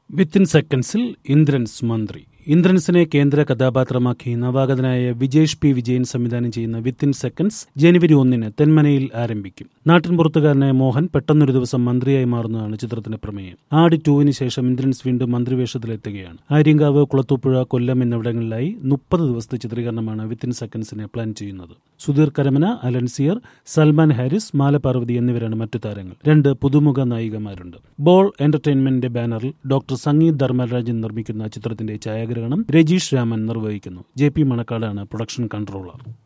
within സെക്കൻഡ്സിൽ Indrans മന്ത്രി ഇന്ദ്രൻസിനെ കേന്ദ്ര കഥാപാത്രമാക്കി നവാഗതനായ വിജേഷ് പി വിജയൻ സംവിധാനം ചെയ്യുന്ന വിത്തിൻ സെക്കൻഡ്സ് ജനുവരി ഒന്നിന് തെന്മനയിൽ ആരംഭിക്കും നാട്ടിൻപുറത്തുകാരനായ മോഹൻ പെട്ടെന്നൊരു ദിവസം മന്ത്രിയായി മാറുന്നതാണ് ചിത്രത്തിന്റെ പ്രമേയം ആടി ടൂവിന് ശേഷം ഇന്ദ്രൻസ് വീണ്ടും മന്ത്രിവേഷത്തിലെത്തുകയാണ് ആര്യങ്കാവ് കുളത്തൂപ്പുഴ കൊല്ലം എന്നിവിടങ്ങളിലായി മുപ്പത് ദിവസത്തെ ചിത്രീകരണമാണ് വിത്തിൻ സെക്കൻഡ്സിനെ പ്ലാൻ ചെയ്യുന്നത് സുധീർ കരമന അലൻസിയർ സൽമാൻ ഹാരിസ് മാലപാർവതി എന്നിവരാണ് മറ്റു താരങ്ങൾ രണ്ട് പുതുമുഖ നായികമാരുണ്ട് ബോൾ എന്റർടൈൻമെന്റിന്റെ ബാനറിൽ ഡോക്ടർ സംഗീത് ധർമ്മരാജൻ നിർമ്മിക്കുന്ന ചിത്രത്തിന്റെ ഛായാഗ്രഹണം രജീഷ് രാമൻ നിർവഹിക്കുന്നു ജെ പി മണക്കാടാണ് പ്രൊഡക്ഷൻ കൺട്രോളർ